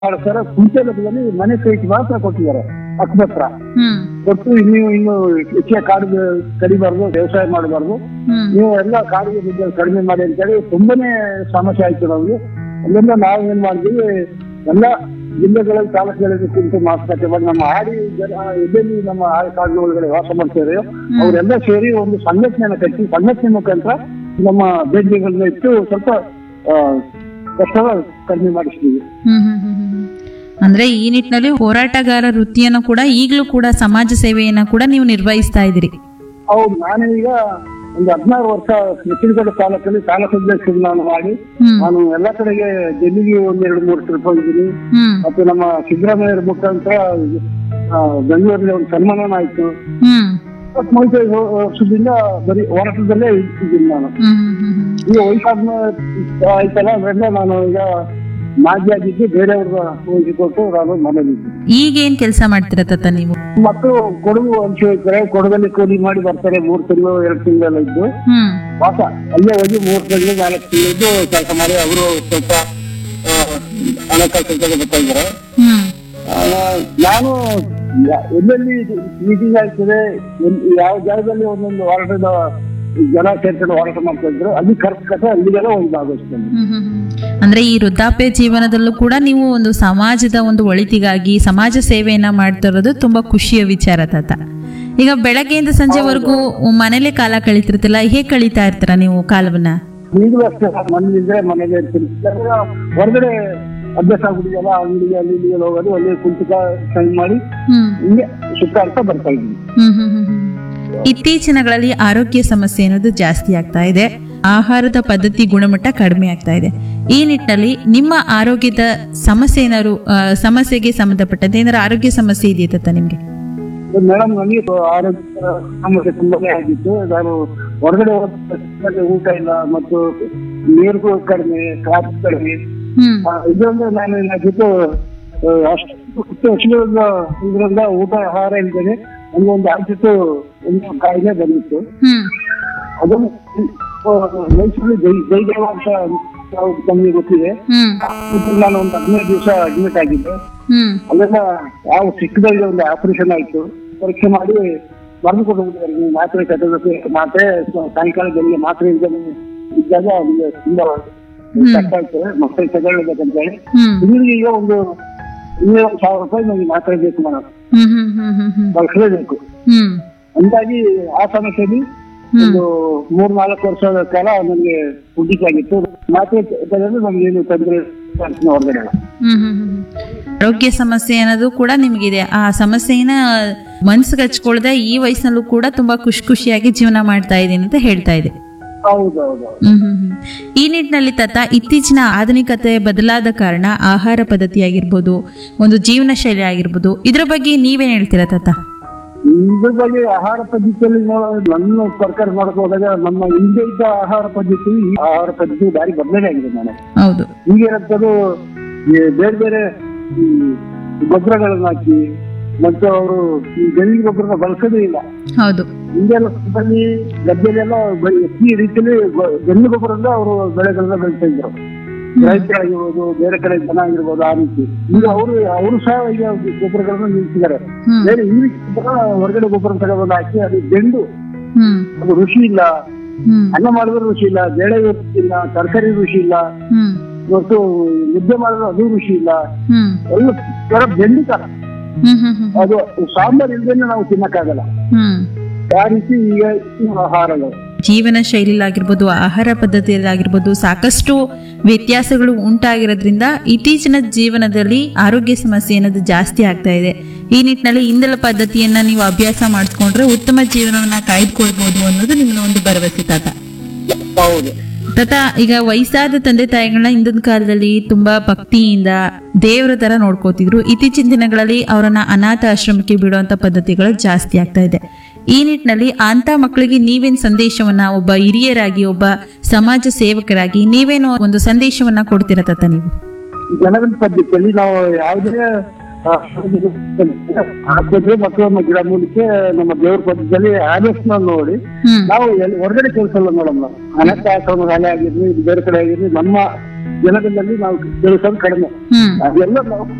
Sir ಕುಂಚಲದಲ್ಲಿ ಮನೆ ಕೈಗೆ ಮಾತ್ರ ಕೊಟ್ಟಿದ್ದಾರೆ ಹಕ್ಕುಪತ್ರ ಹ್ಮ್ ಕೊಟ್ಟು ನೀವು ಇನ್ನು ಹೆಚ್ಚಿಗೆ ಕಾಡು ಕಡಿಬಾರ್ದು ವ್ಯವಸಾಯ ಮಾಡಬಾರ್ದು ಹ್ಮ್ ನೀವು ಎಲ್ಲ ಕಾಡಿಗೆ ಬಿದ್ದು ಕಡಿಮೆ ಮಾಡಿ ಅಂತೇಳಿ ತುಂಬಾನೇ ಸಮಸ್ಯೆ ಆಯ್ತು ನಮ್ಗೆ ಅಲ್ಲಿಂದ ನಾವು ಏನ್ ಮಾಡಿದ್ವಿ ಎಲ್ಲ ಜಿಲ್ಲೆಗಳಲ್ಲಿ ತಾಲೂಕುಗಳಲ್ಲಿ ಕುರಿತು ಮಾತುಕತೆ ಮಾಡಿ ನಮ್ಮ ಆಡಿ ಜನ ಎಲ್ಲೆಲ್ಲಿ ನಮ್ಮ ಆಡಿ ಕಾಡಿನ ಒಳಗಡೆ ವಾಸ ಮಾಡ್ತಾರೆ ಅವರೆಲ್ಲ ಸೇರಿ ಒಂದು ಸಂಘಟನೆಯನ್ನು ಕಟ್ಟಿ ಸಂಘಟನೆ ಮುಖಾಂತರ ನಮ್ಮ ಬೇಡಿಕೆಗಳನ್ನ ಇಟ್ಟು ಸ್ವಲ್ಪ ಆ, ಕಷ್ಟವ ಕಡಿಮೆ ಮಾಡಿಸ್ತೀವಿ ಹ್ಮ್ ಹ್ಮ್ ಹ್ಮ್ ಹ್ಮ್. ಅಂದ್ರೆ ಈ ನಿಟ್ಟಿನಲ್ಲಿ ಹೋರಾಟಗಾರ ವೃತ್ತಿಯನ್ನು ಕೂಡ ಈಗಲೂ ಕೂಡ ಸಮಾಜ ಸೇವೆಯನ್ನ ಕೂಡ ನೀವು ನಿರ್ವಹಿಸ್ತಾ ಇದ್ದೀರಿ ಹೌದು ನಾನು ಈಗ ಒಂದು ಹದಿನಾರು ವರ್ಷ ಮೆಚ್ಚಿನಗಡ ತಾಲೂಕಲ್ಲಿ ತಾಲೂಕು ಅಧ್ಯಕ್ಷ ನಾನು ಮಾಡಿ ಹ್ಮ್ ನಾನು ಎಲ್ಲ ಕಡೆಗೆ ಡೆಲ್ಲಿಗೆ ಒಂದೆರಡು ಮೂರು ಟ್ರಿಪ್ ಹೋಗಿದ್ದೀನಿ ಹ್ಮ್ ಮತ್ತು ನಮ್ಮ ಸಿದ್ದರಾಮಯ್ಯರ ಮುಖಾಂತರ ಆ, ಬೆಂಗಳೂರಲ್ಲಿ ಒಂದು ಸನ್ಮಾನ ಆಯ್ತು ಹ್ಮ್ ಇಪ್ಪತ್ತ್ ಮೂವತ್ತೈದು ವರ್ಷದಿಂದ ಬರೀ ಹೋರಾಟದಲ್ಲೇ ಇದ್ದೀನಿ ನಾನು ಹ್ಮ್ ಹ್ಮ್ ಹ್ಮ್ ಹ್ಮ್. ಈಗ ವಯಸ್ಸಾದ್ಮ ಆಯ್ತಲ್ಲ ಅದರಿಂದ ನಾನು ಈಗ ಮಾಜಿ ಆಗಿದ್ದು ಬೇರೆಯವ್ರ ಹೋಗಿಕೊಟ್ಟು ನಾನು ಮನೇಲಿದ್ದೀನಿ ಈಗ ಏನ್ ಕೆಲಸ ಮಾಡ್ತೀರಾ ತಾತ ನೀವು ಮಕ್ಕಳು ಕೊಡಗು ಹಂಚಿ ಹೋಗ್ತಾರೆ ಕೊಡಗಲ್ಲಿ ಕೂಲಿ ಮಾಡಿ ಬರ್ತಾರೆ ಮೂರ್ ತಿಂಗಳು ಎರಡು ತಿಂಗಳೆಲ್ಲ ಇದ್ದು ಹ್ಮ್ ವಾಸ ಅಲ್ಲೇ ಹೋಗಿ ಮೂರ್ ತಿಂಗಳು ನಾಲ್ಕು ತಿಂಗಳಿದ್ದು ಕೆಲಸ ಮಾಡಿ ಅವರು ಸ್ವಲ್ಪ ಆ, ಹಣಕಾಸು ಬರ್ತಾ ಇದ್ದಾರೆ ಹ್ಮ್ ಆ, ನಾನು ಯ- ಎಲ್ಲೆಲ್ಲಿ ಮೀಟಿಂಗ್ ಆಗ್ತದೆ ಎಲ್- ಯಾವ ಜಾಗದಲ್ಲಿ ಒಂದೊಂದು ಹೋರಾಟದ ಜನ ಸೇರ್ಕೊಂಡು ಹೋರಾಟ ಮಾಡ್ತಾ ಇದ್ರು ಅಲ್ಲಿ ಖರ್ಚು ಕಸ ಅಲ್ಲಿಗೆಲ್ಲ ಒಂದು ಭಾಗವಹಿಸ್ತೇನೆ ಹ್ಮ್ ಹ್ಮ್ ಹ್ಮ್. ಅಂದ್ರೆ ಈ ವೃದ್ಧಾಪ್ಯ ಜೀವನದಲ್ಲೂ ಕೂಡ ನೀವು ಒಂದು ಸಮಾಜದ ಒಂದು ಒಳಿತಿಗಾಗಿ ಸಮಾಜ ಸೇವೆಯನ್ನ ಮಾಡ್ತಾ ಇರೋದು ತುಂಬಾ ಖುಷಿಯ ವಿಚಾರ ತಾತ ಈಗ ಬೆಳಗ್ಗೆಯಿಂದ ಸಂಜೆವರೆಗೂ ಮನೇಲೆ ಕಾಲ ಕಳೀತಿರ್ತಿಲ್ಲ ಹೇಗೆ ಕಳೀತಾ ಇರ್ತೀರಾ ನೀವು ಕಾಲವನ್ನ ಈಗಲೂ ಅಷ್ಟೇ ಮನೇಲಿದ್ರೆ ಮನೇಲಿ ಇರ್ತೀನಿ ಇಲ್ಲಾಂದ್ರೆ ಹೊರಗಡೆ ಅಭ್ಯಾಸ ಆಗ್ಬಿಟ್ಟಿದೆಯಲ್ಲ ಅಂಗಡಿಗೆ ಅಲ್ಲಿ ಇಲ್ಲಿಗೆ ಹೋಗೋದು ಅಲ್ಲಿ ಕುಂತಕ ಸೈನ್ ಮಾಡಿ ಹ್ಮ್ ಹಿಂಗೆ ಸುತ್ತಾಡ್ತಾ ಬರ್ತಾ ಇದ್ದೀನಿ ಹ್ಮ್ ಹ್ಮ್ ಹ್ಮ್ ಹ್ಮ್. ಇತ್ತೀಚಿನಗಳಲ್ಲಿ ಆರೋಗ್ಯ ಸಮಸ್ಯೆ ಅನ್ನೋದು ಜಾಸ್ತಿ ಆಗ್ತಾ ಇದೆ ಆಹಾರದ ಪದ್ಧತಿ ಗುಣಮಟ್ಟ ಕಡಿಮೆ ಆಗ್ತಾ ಇದೆ ಈ ನಿಟ್ಟಿನಲ್ಲಿ ನಿಮ್ಮ ಆರೋಗ್ಯದ ಸಮಸ್ಯೆ ಏನಾದ್ರು ಆ, ಸಮಸ್ಯೆಗೆ ಸಂಬಂಧಪಟ್ಟಂತೆ ಏನಾದ್ರು ಆರೋಗ್ಯ ಸಮಸ್ಯೆ ಇದೆಯಾ ತಾತ ನಿಮ್ಗೆ ಮೇಡಮ್ ನನಗೆ ಆರೋಗ್ಯ ಸಮಸ್ಯೆ ತುಂಬಾನೇ ಆಗಿತ್ತು ನಾನು ಹೊರಗಡೆ ಹೋದ ತಕ್ಷಣ ಊಟ ಇಲ್ಲ ಮತ್ತು ನೀರು ಕಡಿಮೆ ಕಾಫಿ ಕಡಿಮೆ ಹ್ಮ್ ಆ, ಇದೊಂದು ನಾನು ಏನಾಗಿತ್ತು ಆ, ಅಷ್ಟು ವರ್ಷಗಳಿಂದ ಇದರಿಂದ ಊಟ ಆಹಾರ ಇಲ್ದೇನೆ ನನಗೊಂದು ಆಗ್ತಿತ್ತು ಒಂದು ಕಾಯಿಲೆ ಬಂದಿತ್ತು ಹ್ಮ್ ಅದನ್ನು ಆ, ಮೈಸೂರು ಜೈ ಜೈದೇವ ಅಂತ ನಾವು ನಮಗೆ ಗೊತ್ತಿದೆ ಹ್ಮ್ ಮತ್ತು ನಾನು ಒಂದು ಹದಿನೈದು ದಿವಸ ಅಡ್ಮಿಟ್ ಆಗಿದ್ದೆ ಹ್ಮ್ ಅಲ್ಲೆಲ್ಲ ಯಾವ ಸಿಕ್ಕದಾಗ ಒಂದು ಆಪರೇಷನ್ ಆಯ್ತು ಪರೀಕ್ಷೆ ಮಾಡಿ ಬರೆದು ಕೊಟ್ಟಿದ್ದಾರೆ ನೀವು ಮಾತ್ರೆ ಕಟ್ಟಬೇಕು ಮಾತ್ರೆ ಸಾಯಂಕಾಲ ಬೆಳಿಗ್ಗೆ ಮಾತ್ರೆ ಇಲ್ದೇ ಇದ್ದಾಗ ನಿಮಗೆ ತುಂಬಾ ಕಷ್ಟ ಆಗ್ತದೆ ಮಕ್ಕಳು ತಗೊಳ್ಬೇಕಂತ ಹೇಳಿ ಹ್ಮ್ ಹುಡುಗರಿಗೆ ಈಗ ಒಂದು ಇನ್ನೂರ ಸಾವಿರ ರೂಪಾಯಿ ನನಗೆ ಮಾತ್ರೆ ಬೇಕು ನಾನು ಹ್ಮ್ ಹ್ಮ್ ಹ್ಮ್ ಹ್ಮ್ ಹ್ಮ್ ಬಳಸಲೇಬೇಕು ಹ್ಮ್ ಹಂಗಾಗಿ ಆ ಸಮಸ್ಯೆಯಲ್ಲಿ ಒಂದು ಮೂರ್ ನಾಲ್ಕು ವರ್ಷದ ಕಾಲ ನನಗೆ ಆಗಿತ್ತು ಮಾತ್ರೆ ತಗೊಂಡು ನಮ್ಗೆ ಏನು ತೊಂದರೆ ಹೊರಗಡೆ ಇಲ್ಲ. ಹ್ಮ್ ಹ್ಮ್ ಹ್ಮ್ ಹ್ಮ್. ಆರೋಗ್ಯ ಸಮಸ್ಯೆ ಅನ್ನೋದು ಕೂಡ ನಿಮಗಿದೆ ಆ ಸಮಸ್ಯೆನ ಮನ್ಸಿಗೆ ಹಚ್ಕೊಳ್ದೆ ಈ ವಯಸ್ಸಿನಲ್ಲೂ ಕೂಡ ತುಂಬಾ ಖುಷಿ ಖುಷಿಯಾಗಿ ಜೀವನ ಮಾಡ್ತಾ ಇದ್ದೀನಿ ಅಂತ ಹೇಳ್ತಾ ಇದೆ ಹೌದೌದು ಹ್ಮ್ ಹ್ಮ್ ಹ್ಮ್. ಈ ನಿಟ್ಟಿನಲ್ಲಿ ತತ್ತ ಇತ್ತೀಚಿನ ಆಧುನಿಕತೆ ಬದಲಾದ ಕಾರಣ ಆಹಾರ ಪದ್ಧತಿ ಆಗಿರ್ಬೋದು ಒಂದು ಜೀವನ ಶೈಲಿ ಆಗಿರ್ಬೋದು ಇದ್ರ ಬಗ್ಗೆ ನೀವೇನ್ ಹೇಳ್ತೀರಾ ತಾತ ಇದ್ರ ಬಗ್ಗೆ ಆಹಾರ ಪದ್ಧತಿಯಲ್ಲಿ ನಾವು ನನ್ನ ಸರ್ಕಾರ ಮಾಡಕ್ ಹೋದಾಗ ನಮ್ಮ ಹಿಂದೆ ಇದ್ದ ಆಹಾರ ಪದ್ಧತಿ ಈ ಆಹಾರ ಪದ್ಧತಿ ಭಾರಿ ಬದಲಾವಣೆ ಆಗಿದೆ ನಾನು ಹೌದು ಈಗ ಏನಂತದ್ದು ಈ ಬೇರೆ ಬೇರೆ ಈ ಗೊಬ್ಬರಗಳನ್ನ ಹಾಕಿ ಮತ್ತು ಅವರು ಈ ಜೈವಿಕ ಗೊಬ್ಬರನ ಬಳಸೋದೇ ಇಲ್ಲ ಹೌದು ಹಿಂದೆಲ್ಲ ಬನ್ನಿ ಗದ್ದೆಲೆಲ್ಲ ಬರೀ ಈ ರೀತಿಯಲ್ಲಿ ಗೊ- ಜನ್ಮ ಗೊಬ್ಬರದಿಂದ ಅವರು ಬೆಳೆಗಳನ್ನ ಬೆಳಿತಾ ಇದ್ರು ರೈತರಾಗಿರ್ಬೋದು ಬೇರೆ ಕಡೆ ಜನ ಆಗಿರ್ಬೋದು ಆ ರೀತಿ ಈಗ ಅವರು ಅವರು ಸಹ ಈಗ ಗೊಬ್ಬರಗಳನ್ನ ನಿಲ್ಸಿದ್ದಾರೆ ಹ್ಮ್ ಬೇರೆ ಇಂಗ್ಲಿಷ್ ಗೊಬ್ಬರ ಹೊರಗಡೆ ಗೊಬ್ಬರ ತಗೊಂಡು ಹಾಕಿ ಅದು ಗೆಂಡು ಹ್ಮ್ ಅದು ರುಚಿ ಇಲ್ಲ ಹ್ಮ್ ಅನ್ನ ಮಾಡಿದ್ರೆ ರುಚಿ ಇಲ್ಲ ಬೇಳೆ ರುಚಿ ಇಲ್ಲ ತರಕಾರಿ ರುಚಿ ಇಲ್ಲ ಹ್ಮ್ ಮತ್ತು ಮುದ್ದೆ ಮಾಡಿದ್ರೆ ಅದು ರುಚಿ ಇಲ್ಲ ಹ್ಮ್ ಎಲ್ಲ ತರ ಬೆಂಡು ತರ ಹ್ಮ್ ಹ್ಮ್ ಹ್ಮ್ ಅದು ಸಾಂಬಾರ್ ಇಲ್ದೇನೆ ನಾವು ತಿನ್ನಕ್ಕಾಗಲ್ಲ ಹ್ಮ್ ಆ ರೀತಿ ಈಗ ಇವು ಆಹಾರಗಳು ಜೀವನ ಶೈಲಿಲಾಗಿರ್ಬೋದು ಆಹಾರ ಪದ್ಧತಿಯಲ್ಲಾಗಿರ್ಬೋದು ಸಾಕಷ್ಟು ವ್ಯತ್ಯಾಸಗಳು ಉಂಟಾಗಿರೋದ್ರಿಂದ ಇತ್ತೀಚಿನ ಜೀವನದಲ್ಲಿ ಆರೋಗ್ಯ ಸಮಸ್ಯೆ ಅನ್ನೋದು ಜಾಸ್ತಿ ಆಗ್ತಾ ಇದೆ ಈ ನಿಟ್ಟಿನಲ್ಲಿ ಇಂದಲ ಪದ್ಧತಿಯನ್ನ ನೀವು ಅಭ್ಯಾಸ ಮಾಡಿಸ್ಕೊಂಡ್ರೆ ಉತ್ತಮ ಜೀವನವನ್ನ ಕಾಯ್ದುಕೊಳ್ಬಹುದು ಅನ್ನೋದು ನಿಮ್ಮ ಒಂದು ಭರವಸೆ ತಾತ ಹೌದು ತಾತ ಈಗ ವಯಸ್ಸಾದ ತಂದೆ ತಾಯಿಗಳನ್ನ ಹಿಂದಿನ ಕಾಲದಲ್ಲಿ ತುಂಬಾ ಭಕ್ತಿಯಿಂದ ದೇವರ ತರ ನೋಡ್ಕೋತಿದ್ರು ಇತ್ತೀಚಿನ ದಿನಗಳಲ್ಲಿ ಅವರನ್ನ ಅನಾಥ ಆಶ್ರಮಕ್ಕೆ ಬಿಡುವಂತ ಪದ್ಧತಿಗಳು ಜಾಸ್ತಿ ಆಗ್ತಾ ಇದೆ ಈ ನಿಟ್ಟಿನಲ್ಲಿ ಅಂತ ಮಕ್ಕಳಿಗೆ ನೀವೇನ್ ಸಂದೇಶವನ್ನ ಒಬ್ಬ ಹಿರಿಯರಾಗಿ ಒಬ್ಬ ಸಮಾಜ ಸೇವಕರಾಗಿ ನೀವೇನು ಒಂದು ಸಂದೇಶವನ್ನ ಕೊಡ್ತೀರಾ ತಾತ ನೀವು ಜನಗಣ ಪದ್ಧತಿಯಲ್ಲಿ ನಾವು ಯಾವುದೇ ಆ, ಆಸ್ಪತ್ರೆ ಮತ್ತು ನಮ್ಮ ಗಿಡ ಮೂಲಿಕೆ ನಮ್ಮ ದೇವ್ರ ಪದ್ಧತಿಯಲ್ಲಿ ಆದರ್ಶನ ನೋಡಿ ಹ್ಮ್ ನಾವು ಎಲ್ಲಿ ಹೊರಗಡೆ ಕೆಲಸ ಇಲ್ಲ ಮೇಡಮ್ ನಾವು ಅನಾಥ ಆಶ್ರಮ ಶಾಲೆ ಆಗಿರ್ಲಿ ಇದು ಬೇರೆ ಕಡೆ ಆಗಿರ್ಲಿ ನಮ್ಮ ಜನಗಳಲ್ಲಿ ನಾವು ತಿಳಿಸೋದು ಕಡಿಮೆ ಹ್ಮ್ ಅದೆಲ್ಲ ನಾವು